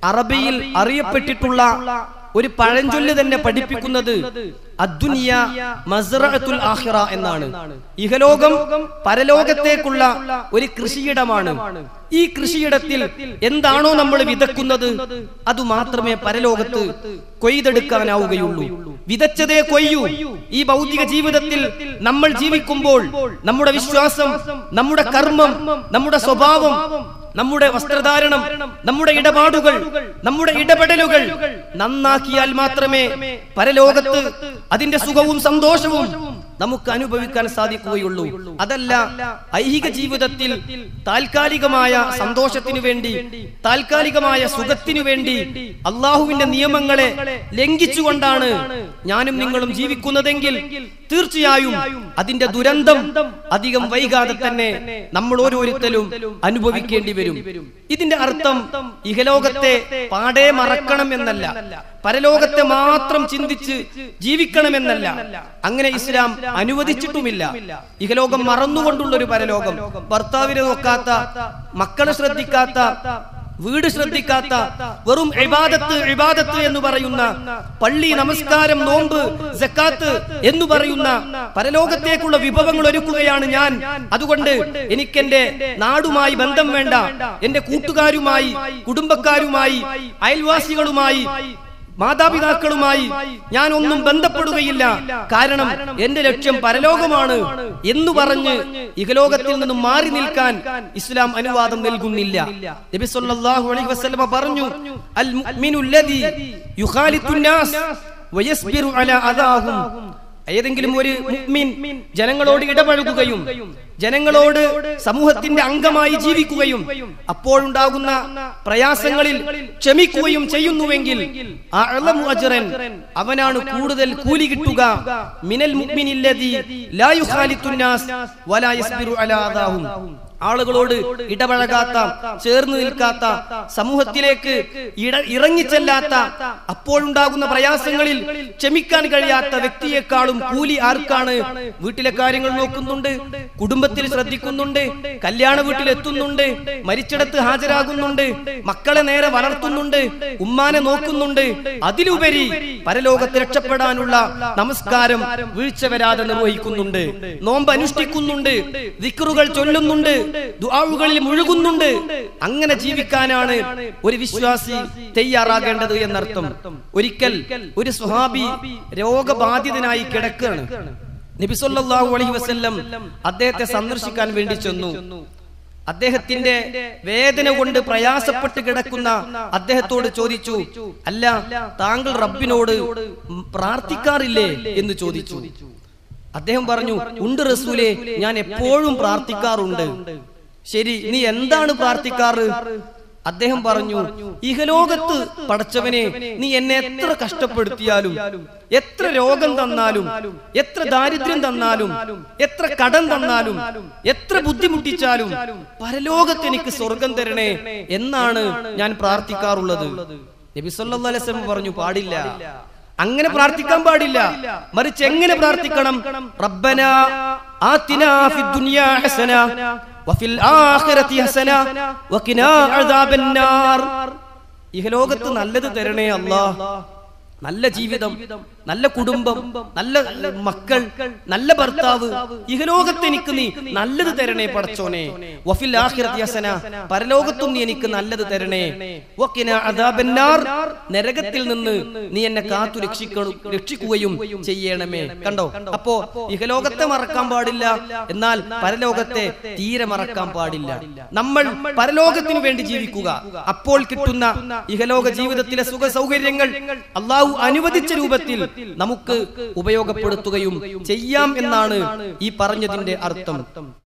അറബിയിൽ അറിയപ്പെട്ടിട്ടുള്ള ഒരു പഴഞ്ചൊല്ല് തന്നെ പഠിപ്പിക്കുന്നത് അദ്ദുനിയ മസ്റഅത്തുൽ ആഖിറ എന്നാണ് ഇഹലോകം പരലോകത്തേക്കുള്ള ഒരു കൃഷിയിടമാണ് ഈ കൃഷിയിടത്തിൽ എന്താണോ നമ്മൾ വിതക്കുന്നത് അത് മാത്രമേ പരലോകത്ത് കൊയ്തെടുക്കാനാവുകയുള്ളൂ വിതച്ചതേ കൊയ്യൂ ഈ ഭൗതിക ജീവിതത്തിൽ നമ്മൾ ജീവിക്കുമ്പോൾ നമ്മുടെ വിശ്വാസം നമ്മുടെ കർമ്മം നമ്മുടെ സ്വഭാവം നമ്മുടെ വസ്ത്രധാരണം നമ്മുടെ ഇടപാടുകൾ നമ്മുടെ ഇടപെടലുകൾ നന്നാക്കിയാൽ മാത്രമേ പരലോകത്ത് അതിന്റെ സുഖവും സന്തോഷവും നമുക്ക് അനുഭവിക്കാൻ സാധിക്കുകയുള്ളൂ അതല്ല ഐഹിക ജീവിതത്തിൽ താൽക്കാലികമായ സന്തോഷത്തിനു വേണ്ടി താൽക്കാലികമായ സുഖത്തിനു വേണ്ടി അള്ളാഹുവിന്റെ നിയമങ്ങളെ ലംഘിച്ചുകൊണ്ടാണ് ഞാനും നിങ്ങളും ജീവിക്കുന്നതെങ്കിൽ തീർച്ചയായും അതിന്റെ ദുരന്തം അധികം വൈകാതെ തന്നെ നമ്മൾ ഓരോരുത്തരും അനുഭവിക്കേണ്ടി വരും ഇതിന്റെ അർത്ഥം ഇഹലോകത്തെ പാടെ മറക്കണം എന്നല്ല പരലോകത്തെ മാത്രം ചിന്തിച്ച് ജീവിക്കണമെന്നല്ല അങ്ങനെ ഇസ്ലാം അനുവദിച്ചിട്ടുമില്ല ഇഹലോകം മറന്നുകൊണ്ടുള്ള ഒരു പരലോകം ഭർത്താവിനെ നോക്കാത്ത മക്കളെ ശ്രദ്ധിക്കാത്ത വീട് ശ്രദ്ധിക്കാത്ത വെറും ഇബാദത്ത് ഇബാദത്ത് എന്ന് പറയുന്ന പള്ളി നമസ്കാരം നോമ്പ് സക്കാത്ത് എന്ന് പറയുന്ന പരലോകത്തേക്കുള്ള വിഭവങ്ങൾ ഒരുക്കുകയാണ് ഞാൻ അതുകൊണ്ട് എനിക്കെന്റെ നാടുമായി ബന്ധം വേണ്ട എന്റെ കൂട്ടുകാരുമായി കുടുംബക്കാരുമായി അയൽവാസികളുമായി മാതാപിതാക്കളുമായി ഞാൻ ഒന്നും ബന്ധപ്പെടുകയില്ല കാരണം എന്റെ ലക്ഷ്യം പരലോകമാണ് എന്ന് പറഞ്ഞ് ഇഹലോകത്തിൽ നിന്നും മാറി നിൽക്കാൻ ഇസ്ലാം അനുവാദം നൽകുന്നില്ല നബി സല്ലല്ലാഹു അലൈഹി വസല്ലമ പറഞ്ഞു അൽ മുഅ്മിനു അല്ലദി യുഖാലിത്തുൻ നാസ് വയസ്ബിറു അലാ അദാഹും ഏതെങ്കിലും ഒരു മുഅ്മിൻ ജനങ്ങളോട് ഇടപഴകുകയും ജനങ്ങളോട് സമൂഹത്തിന്റെ അംഗമായി ജീവിക്കുകയും അപ്പോഴുണ്ടാകുന്ന പ്രയാസങ്ങളിൽ ക്ഷമിക്കുകയും ചെയ്യുന്നുവെങ്കിൽ അഅ്ലമു അജ്റൻ അവനാണ് കൂടുതൽ കൂലി കിട്ടുക മിനൽ മുഅ്മിനില്ലദി ലാ യുഖാലിത്തുൻ നാസ് വലാ യസ്ബിറു അലാ അദാഹും ആളുകളോട് ഇടപഴകാത്ത ചേർന്ന് നിൽക്കാത്ത സമൂഹത്തിലേക്ക് ഇട ഇറങ്ങിച്ചെല്ലാത്ത അപ്പോഴുണ്ടാകുന്ന പ്രയാസങ്ങളിൽ ക്ഷമിക്കാൻ കഴിയാത്ത വ്യക്തിയെക്കാളും കൂലി ആർക്കാണ് വീട്ടിലെ കാര്യങ്ങൾ നോക്കുന്നുണ്ട് കുടുംബത്തിൽ ശ്രദ്ധിക്കുന്നുണ്ട് കല്യാണ വീട്ടിൽ എത്തുന്നുണ്ട് മരിച്ചിടത്ത് ഹാജരാകുന്നുണ്ട് മക്കളെ നേരെ വളർത്തുന്നുണ്ട് ഉമ്മാനെ നോക്കുന്നുണ്ട് അതിലുപരി പരലോകത്ത് രക്ഷപ്പെടാനുള്ള നമസ്കാരം വീഴ്ച വരാതെ നിർവഹിക്കുന്നുണ്ട് നോമ്പ് അനുഷ്ഠിക്കുന്നുണ്ട് ദിക്റുകൾ ചൊല്ലുന്നുണ്ട് ദുആവുകളിൽ മുഴുകുന്നുണ്ട് അങ്ങനെ ജീവിക്കാനാണ് ഒരു വിശ്വാസി തയ്യാറാകേണ്ടത് എന്നർത്ഥം ഒരിക്കൽ ഒരു സ്വഹാബി രോഗബാധിതനായി കിടക്കുകയാണ് നബിസൊല്ലാഹു അലൈഹി വസല്ലം അദ്ദേഹത്തെ സന്ദർശിക്കാൻ വേണ്ടി ചെന്നു അദ്ദേഹത്തിന്റെ വേദന കൊണ്ട് പ്രയാസപ്പെട്ട് കിടക്കുന്ന അദ്ദേഹത്തോട് ചോദിച്ചു അല്ല താങ്കൾ റബ്ബിനോട് പ്രാർത്ഥിക്കാറില്ലേ എന്ന് ചോദിച്ചു അദ്ദേഹം പറഞ്ഞു ഉണ്ട് റസൂലെ ഞാൻ എപ്പോഴും പ്രാർത്ഥിക്കാറുണ്ട് ശരി നീ എന്താണ് പ്രാർത്ഥിക്കാറ് അദ്ദേഹം പറഞ്ഞു ഇഹലോകത്ത് പടച്ചവനെ നീ എന്നെ എത്ര കഷ്ടപ്പെടുത്തിയാലും എത്ര രോഗം തന്നാലും എത്ര ദാരിദ്ര്യം തന്നാലും എത്ര കടം തന്നാലും എത്ര ബുദ്ധിമുട്ടിച്ചാലും പരലോകത്ത് എനിക്ക് സ്വർഗം തരണേ എന്നാണ് ഞാൻ പ്രാർത്ഥിക്കാറുള്ളത് നബി സല്ലല്ലാഹു അലൈഹി വസല്ലം പറഞ്ഞു പാടില്ല അങ്ങനെ പ്രാർത്ഥിക്കാൻ പാടില്ല മറിച്ച് എങ്ങനെ പ്രാർത്ഥിക്കണം റബ്ബന ആതിനാ ഫിദ് ദുനിയാ ഹസന വഫിൽ ആഖിറതി ഹസന വഖിനാ അദാബന്നാർ ഇഹലോകത്ത് നല്ലത് തരണേ അല്ലാഹ് നല്ല ജീവിതം നല്ല കുടുംബം നല്ല മക്കൾ നല്ല ഭർത്താവ് ഇഹലോകത്ത് എനിക്ക് നീ നല്ലത് തരണേ പടച്ചോനെ വഫിൽ ആഖിറതി ഹസന പരലോകത്തും നീ എനിക്ക് നല്ലത് തരണേ വഖിന അദാബന്നാർ നരകത്തിൽ നിന്ന് നീ എന്നെ കാത്തു രക്ഷിക്കണം രക്ഷിക്കുകയും ചെയ്യണമേ കണ്ടോ അപ്പോ ഇഹലോകത്തെ മറക്കാൻ പാടില്ല എന്നാൽ പരലോകത്തെ തീരെ മറക്കാൻ പാടില്ല നമ്മൾ പരലോകത്തിനു വേണ്ടി ജീവിക്കുക അപ്പോൾ കിട്ടുന്ന ഇഹലോക ജീവിതത്തിലെ സുഖ സൗകര്യങ്ങൾ അള്ളാഹു അനുവദിച്ച രൂപത്തിൽ നമുക്ക് ഉപയോഗപ്പെടുത്തുകയും ചെയ്യാം എന്നാണ് ഈ പറഞ്ഞതിന്റെ അർത്ഥം